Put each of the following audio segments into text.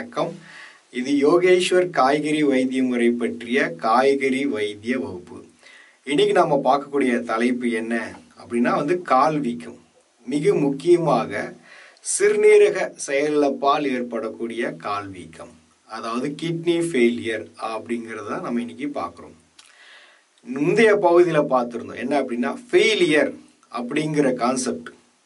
வணக்கம் இது யோகேஸ்வர் காய்கறி வைத்திய முறை பற்றிய காய்கறி வைத்திய வகுப்பு இன்னைக்கு நம்ம பார்க்கக்கூடிய தலைப்பு என்ன அப்படின்னா வந்து கால் வீக்கம் மிக முக்கியமாக சிறுநீரக செயலிழப்பால் ஏற்படக்கூடிய கால் வீக்கம் அதாவது கிட்னி ஃபெயிலியர் அப்படிங்கிறத நம்ம இன்னைக்கு பார்க்குறோம் முந்தைய பகுதியில் பார்த்துருந்தோம் என்ன அப்படின்னா ஃபெயிலியர் அப்படிங்கிற கான்செப்ட்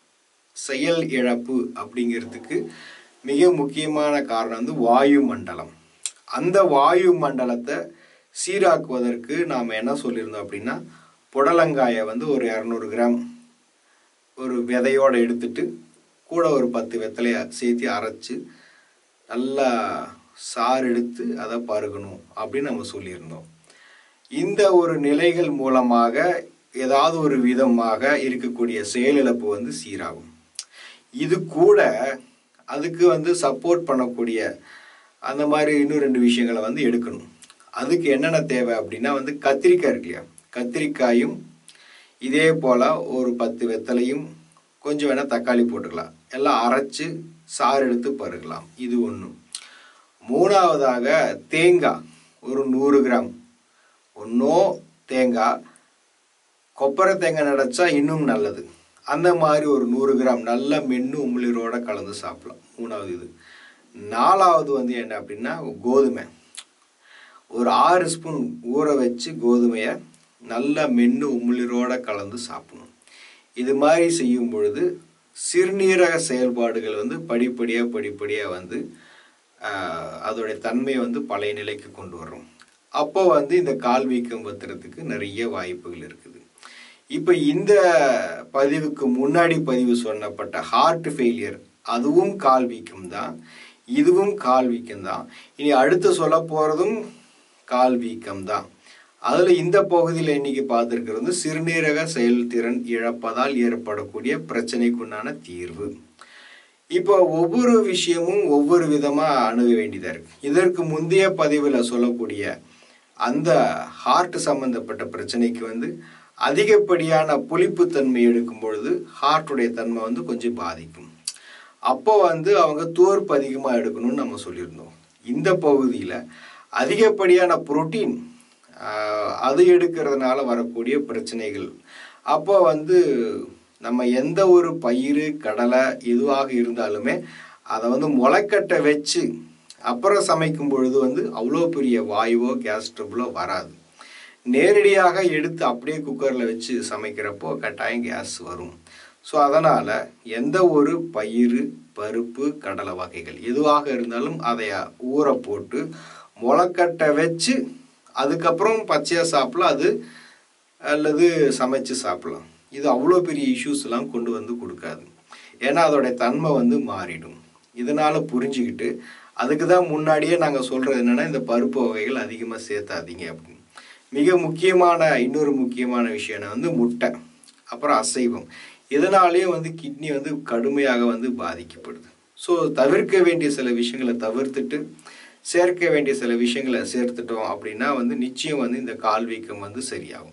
செயல் இழப்பு அப்படிங்கிறதுக்கு மிக முக்கியமான காரணம் வந்து வாயு மண்டலம் அந்த வாயு மண்டலத்தை சீராக்குவதற்கு நாம் என்ன சொல்லியிருந்தோம் அப்படின்னா புடலங்காயை வந்து ஒரு இரநூறு கிராம் ஒரு விதையோடு எடுத்துட்டு கூட ஒரு பத்து வெத்தலையை சேர்த்து அரைச்சு நல்லா சாறு எடுத்து அதை பருகணும் அப்படின்னு நம்ம சொல்லியிருந்தோம் இந்த ஒரு நிலைகள் மூலமாக ஏதாவது ஒரு விதமாக இருக்கக்கூடிய செயலிழப்பு வந்து சீராகும் இது கூட அதுக்கு வந்து சப்போர்ட் பண்ணக்கூடிய அந்த மாதிரி இன்னும் ரெண்டு விஷயங்களை வந்து எடுக்கணும் அதுக்கு என்னென்ன தேவை அப்படின்னா வந்து கத்திரிக்காய் இருக்கு இல்லையா கத்திரிக்காயும் இதே போல் ஒரு பத்து வெத்தலையும் கொஞ்சம் வேணால் தக்காளி போட்டுக்கலாம் எல்லாம் அரைச்சு சாறு எடுத்து பருகலாம் இது ஒன்று மூணாவதாக தேங்காய் ஒரு நூறு கிராம் ஒன்றோ தேங்காய் கொப்பரை தேங்காய் நடைச்சா இன்னும் நல்லது அந்த மாதிரி ஒரு நூறு கிராம் நல்ல மென்று உமிழீரோட கலந்து சாப்பிடலாம் மூணாவது இது நாலாவது வந்து என்ன அப்படின்னா கோதுமை ஒரு ஆறு ஸ்பூன் ஊற வச்சு கோதுமையை நல்லா மென்று உமிழீரோட கலந்து சாப்பிடணும் இது மாதிரி செய்யும் பொழுது சிறுநீரக செயல்பாடுகள் வந்து படிப்படியாக படிப்படியாக வந்து ஆஹ், அதோடைய தன்மையை வந்து பழைய நிலைக்கு கொண்டு வரும் அப்போ வந்து இந்த கால் வீக்கம் பத்துறதுக்கு நிறைய வாய்ப்புகள் இருக்குது இப்போ இந்த பதிவுக்கு முன்னாடி பதிவு சொன்னப்பட்ட ஹார்ட் ஃபெயிலியர் அதுவும் கால் வீக்கம் தான் இதுவும் கால் வீக்கம் தான் இனி அடுத்து சொல்ல போகிறதும் கால் வீக்கம் தான் அதில் இந்த பகுதியில் இன்னைக்கு பார்த்துருக்கிறது வந்து சிறுநீரக செயல்திறன் இழப்பதால் ஏற்படக்கூடிய பிரச்சனைக்குண்டான தீர்வு இப்போ ஒவ்வொரு விஷயமும் ஒவ்வொரு விதமாக அணுக வேண்டியதாக இருக்கு இதற்கு முந்தைய பதிவில் சொல்லக்கூடிய அந்த ஹார்ட் சம்பந்தப்பட்ட பிரச்சனைக்கு வந்து அதிகப்படியான புளிப்புத்தன்மை எடுக்கும் பொழுது ஹார்ட்டுடைய தன்மை வந்து கொஞ்சம் பாதிக்கும் அப்போ வந்து அவங்க தோற்பு அதிகமாக எடுக்கணும்னு நம்ம சொல்லியிருந்தோம் இந்த பகுதியில் அதிகப்படியான புரோட்டீன் அது எடுக்கிறதுனால வரக்கூடிய பிரச்சனைகள் அப்போ வந்து நம்ம எந்த ஒரு பயிர் கடலை எதுவாக இருந்தாலுமே அதை வந்து முளைக்கட்ட வச்சு அப்புறம் சமைக்கும் பொழுது வந்து அவ்வளோ பெரிய வாயுவோ கேஸ் ட்ரபிளோ வராது நேரடியாக எடுத்து அப்படியே குக்கரில் வச்சு சமைக்கிறப்போ கட்டாயம் கேஸ் வரும் ஸோ அதனால் எந்த ஒரு பயிர் பருப்பு கடலை வகைகள் எதுவாக இருந்தாலும் அதை ஊற போட்டு முளைக்கட்ட வச்சு அதுக்கப்புறம் பச்சையாக சாப்பிடலாம் அது அல்லது சமைச்சு சாப்பிடலாம் இது அவ்வளோ பெரிய இஷ்யூஸ் எல்லாம் கொண்டு வந்து கொடுக்காது ஏன்னா அதோடைய தன்மை வந்து மாறிடும் இதனால் புரிஞ்சுக்கிட்டு அதுக்கு தான் முன்னாடியே நாங்கள் சொல்கிறது என்னென்னா இந்த பருப்பு வகைகள் அதிகமாக சேர்த்தாதீங்க அப்படின்னு மிக முக்கியமான இன்னொரு முக்கியமான விஷயம் என்ன வந்து முட்டை அப்புறம் அசைவம் இதனாலேயும் வந்து கிட்னி வந்து கடுமையாக வந்து பாதிக்கப்படுது ஸோ தவிர்க்க வேண்டிய சில விஷயங்களை தவிர்த்துட்டு சேர்க்க வேண்டிய சில விஷயங்களை சேர்த்துட்டோம் அப்படின்னா வந்து நிச்சயம் வந்து இந்த கால் வீக்கம் வந்து சரியாகும்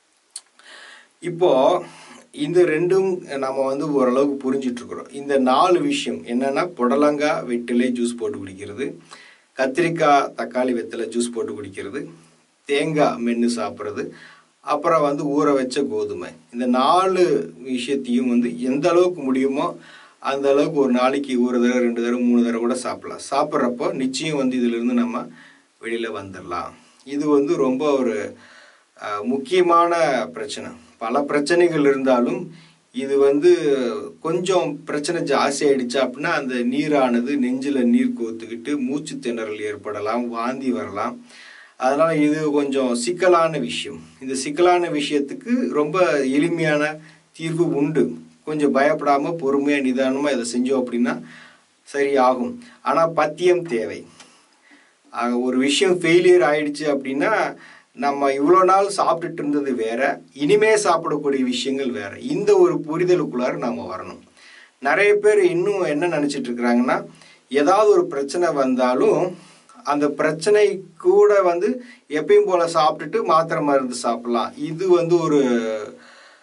இப்போ இந்த ரெண்டும் நம்ம வந்து ஓரளவுக்கு புரிஞ்சிட்டு இருக்கிறோம் இந்த நாலு விஷயம் என்னன்னா புடலங்காய் வெட்டிலை ஜூஸ் போட்டு குடிக்கிறது கத்திரிக்காய் தக்காளி வெத்தலை ஜூஸ் போட்டு குடிக்கிறது தேங்காய் மென்று சாப்பிட்றது அப்புறம் வந்து ஊற வச்ச கோதுமை இந்த நாலு விஷயத்தையும் வந்து எந்த அளவுக்கு முடியுமோ அந்த அளவுக்கு ஒரு நாளைக்கு ஒரு தடவை ரெண்டு தடவை மூணு தடவை கூட சாப்பிடலாம் சாப்பிட்றப்போ நிச்சயம் வந்து இதிலிருந்து நம்ம வெளியில் வந்துடலாம் இது வந்து ரொம்ப ஒரு அஹ், முக்கியமான பிரச்சனை பல பிரச்சனைகள் இருந்தாலும் இது வந்து கொஞ்சம் பிரச்சனை ஜாஸ்தி ஆயிடுச்சு அப்படின்னா அந்த நீரானது நெஞ்சில் நீர் கோத்துக்கிட்டு மூச்சு திணறல் ஏற்படலாம் வாந்தி வரலாம் அதனால் இது கொஞ்சம் சிக்கலான விஷயம் இந்த சிக்கலான விஷயத்துக்கு ரொம்ப எளிமையான தீர்வு உண்டு கொஞ்சம் பயப்படாமல் பொறுமையாக நிதானமாக இதை செஞ்சோம் அப்படின்னா சரியாகும் ஆனால் பத்தியம் தேவை ஆக ஒரு விஷயம் ஃபெயிலியர் ஆயிடுச்சு அப்படின்னா நம்ம இவ்வளோ நாள் சாப்பிட்டுட்டு இருந்தது வேற இனிமே சாப்பிடக்கூடிய விஷயங்கள் வேற இந்த ஒரு புரிதலுக்குள்ளார நம்ம வரணும் நிறைய பேர் இன்னும் என்ன நினச்சிட்டு இருக்கிறாங்கன்னா ஏதாவது ஒரு பிரச்சனை வந்தாலும் அந்த பிரச்சனை கூட வந்து எப்பயும் போல சாப்பிட்டுட்டு மாத்திரை மருந்து சாப்பிடலாம் இது வந்து ஒரு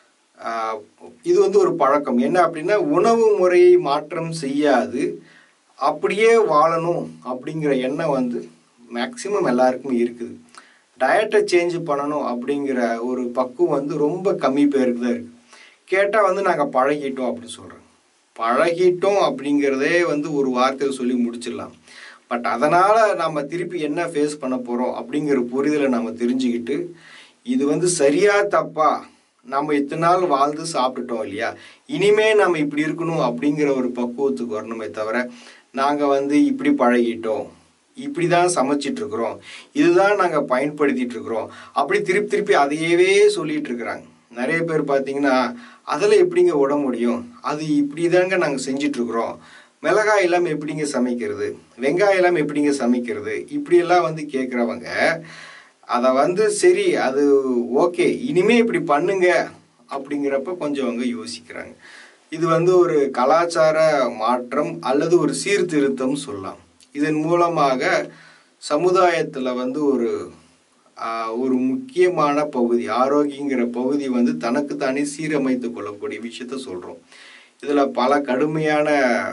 ஆஹ், இது வந்து ஒரு பழக்கம் என்ன அப்படின்னா உணவு முறையை மாற்றம் செய்யாது அப்படியே வாழணும் அப்படிங்கிற எண்ணம் வந்து மேக்சிமம் எல்லாருக்குமே இருக்குது டயட்டை சேஞ்ச் பண்ணணும் அப்படிங்கிற ஒரு பக்குவம் வந்து ரொம்ப கம்மி பேருக்கு தான் இருக்குது கேட்டால் வந்து நாங்கள் பழகிட்டோம் அப்படின்னு சொல்கிறோம் பழகிட்டோம் அப்படிங்கிறதே வந்து ஒரு வார்த்தையில் சொல்லி முடிச்சிடலாம் பட் அதனால் நம்ம திருப்பி என்ன ஃபேஸ் பண்ண போகிறோம் அப்படிங்கிற புரிதலை நம்ம தெரிஞ்சுக்கிட்டு இது வந்து சரியா தப்பா நம்ம இத்தனை நாள் வாழ்ந்து சாப்பிட்டுட்டோம் இல்லையா இனிமே நம்ம இப்படி இருக்கணும் அப்படிங்கிற ஒரு பக்குவத்துக்கு வரணுமே தவிர நாங்கள் வந்து இப்படி பழகிட்டோம் இப்படி தான் சமைச்சிட்டு இருக்கிறோம் இதுதான் நாங்கள் பயன்படுத்திட்டு இருக்கிறோம் அப்படி திருப்பி திருப்பி அதையவே சொல்லிட்டு இருக்கிறாங்க நிறைய பேர் பார்த்தீங்கன்னா அதில் எப்படிங்க விட முடியும் அது இப்படி தாங்க நாங்கள் செஞ்சிட்டு இருக்கிறோம் மிளகாய் எல்லாம் எப்படிங்க சமைக்கிறது வெங்காயம் எல்லாம் எப்படிங்க சமைக்கிறது இப்படியெல்லாம் வந்து கேட்குறவங்க அதை வந்து சரி அது ஓகே இனிமே இப்படி பண்ணுங்க அப்படிங்கிறப்ப கொஞ்சம் அவங்க யோசிக்கிறாங்க இது வந்து ஒரு கலாச்சார மாற்றம் அல்லது ஒரு சீர்திருத்தம் சொல்லலாம் இதன் மூலமாக சமுதாயத்தில் வந்து ஒரு ஆஹ், ஒரு முக்கியமான பகுதி ஆரோக்கியங்கிற பகுதி வந்து தனக்கு தானே சீரமைத்து கொள்ளக்கூடிய விஷயத்த சொல்கிறோம் இதில் பல கடுமையான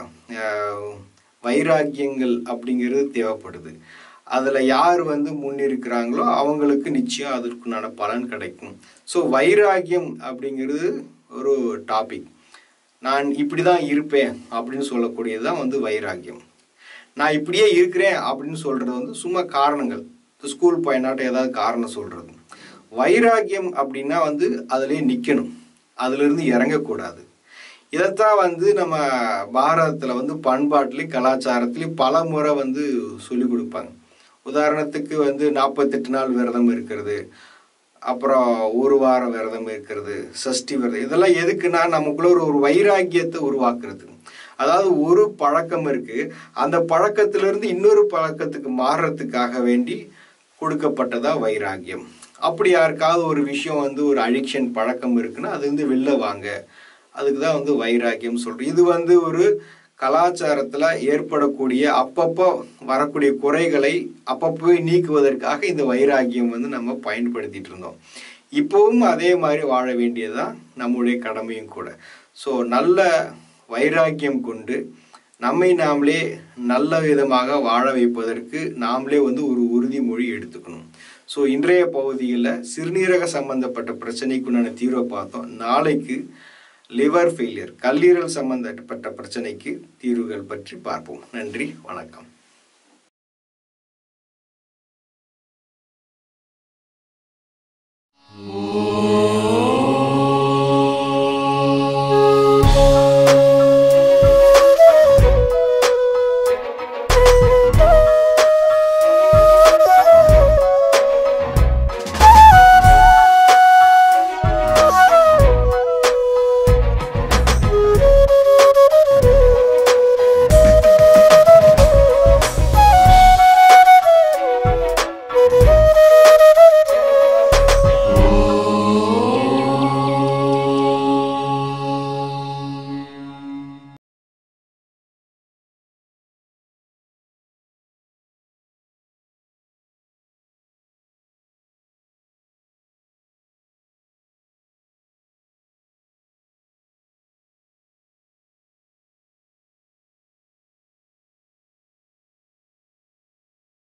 ஆஹ், வைராக்கியங்கள் அப்படிங்கிறது தேவைப்படுது அதில் யார் வந்து முன்னிருக்கிறாங்களோ அவங்களுக்கு நிச்சயம் அதற்குண்டான பலன் கிடைக்கும் ஸோ வைராக்கியம் அப்படிங்கிறது ஒரு டாபிக் நான் இப்படி தான் இருப்பேன் அப்படின்னு சொல்லக்கூடியது தான் வந்து வைராக்கியம் நான் இப்படியே இருக்கிறேன் அப்படின்னு சொல்கிறது வந்து சும்மா காரணங்கள் ஸ்கூல் பையனாட்ட ஏதாவது காரணம் சொல்கிறது வைராக்கியம் அப்படின்னா வந்து அதிலே நிற்கணும் அதிலிருந்து இறங்கக்கூடாது இதைத்தான் வந்து நம்ம பாரதத்தில் வந்து பண்பாட்டிலையும் கலாச்சாரத்திலையும் பல முறை வந்து சொல்லி கொடுப்பாங்க உதாரணத்துக்கு வந்து நாற்பத்தெட்டு நாள் விரதம் இருக்கிறது அப்புறம் ஒரு வாரம் விரதம் இருக்கிறது சஷ்டி விரதம் இதெல்லாம் எதுக்குன்னா நமக்குள்ள ஒரு ஒரு வைராக்கியத்தை உருவாக்குறது அதாவது ஒரு பழக்கம் இருக்கு அந்த பழக்கத்திலிருந்து இன்னொரு பழக்கத்துக்கு மாறுறதுக்காக வேண்டி கொடுக்கப்பட்டதா வைராக்கியம் அப்படி யாருக்காவது ஒரு விஷயம் வந்து ஒரு அடிக்ஷன் பழக்கம் இருக்குன்னா அது வந்து வெளில வாங்க அதுக்கு தான் வந்து வைராக்கியம் சொல்றோம் இது வந்து ஒரு கலாச்சாரத்தில் ஏற்படக்கூடிய அப்பப்போ வரக்கூடிய குறைகளை அப்பப்போ நீக்குவதற்காக இந்த வைராக்கியம் வந்து நம்ம பயன்படுத்திட்டு இருந்தோம் இப்போவும் அதே மாதிரி வாழ வேண்டியதுதான் நம்முடைய கடமையும் கூட ஸோ நல்ல வைராக்கியம் கொண்டு நம்மை நாமளே நல்ல விதமாக வாழ வைப்பதற்கு நாமளே வந்து ஒரு உறுதிமொழி எடுத்துக்கணும் ஸோ இன்றைய பகுதியில் சிறுநீரக சம்பந்தப்பட்ட பிரச்சனைக்குண்டான தீர்வை பார்த்தோம் நாளைக்கு லிவர் ஃபெயிலியர் கல்லீரல் சம்பந்தப்பட்ட பிரச்சனைக்கு தீர்வுகள் பற்றி பார்ப்போம் நன்றி வணக்கம்